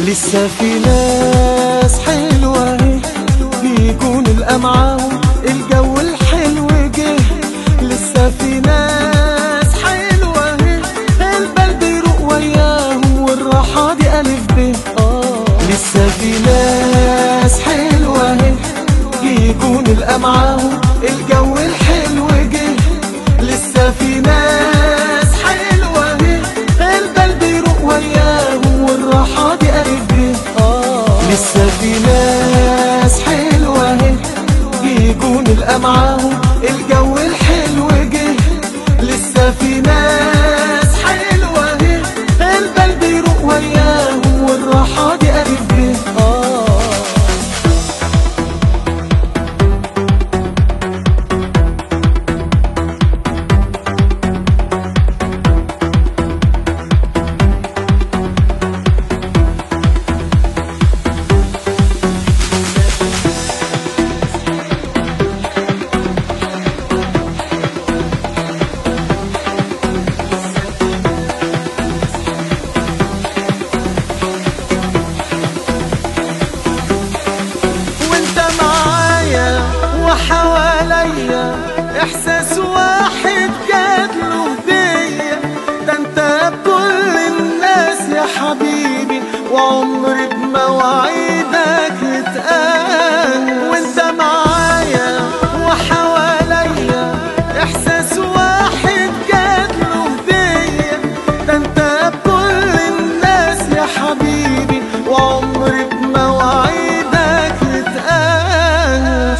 لسه في ناس حلوة اهي بيكون الأمعاهم الجو الحلو جه لسه في ناس حلوة اهي البلد يروق وياهم والراحة دي ألف ب آه لسه في ناس حلوة اهي بيكون الأمعاهم الجو الحلو جه لسه في ناس حلوة اهي البلد يروق وياهم والراحة دي ألف ب آه لسه في ناس حلوة اهي بيكون الأمعاهم الجو الحلو جه لسه في ناس حلوة اهي البلد يروق وياهم والراحة دي ألف ب آه وانت معايا وحواليا احساس واحد جاتله هدية ده انت بكل الناس يا حبيبي وعمري بمواعيدك اتقال وانت معايا وحواليا احساس واحد جاتله هدية ده انت بكل الناس يا حبيبي وعمري بمواعيدك اتقال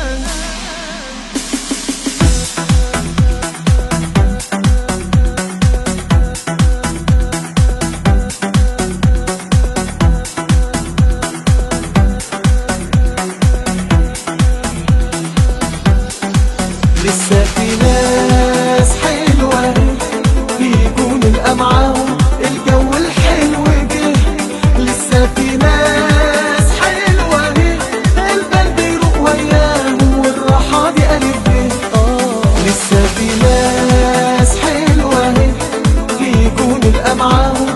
لسه في ناس حلوة بيكون الأمعاهم الجو الحلو جه لسه في ناس حلوة البلد يروق وياهم والراحة دي ألف ب آه لسه في ناس حلوة بيكون الأمعاهم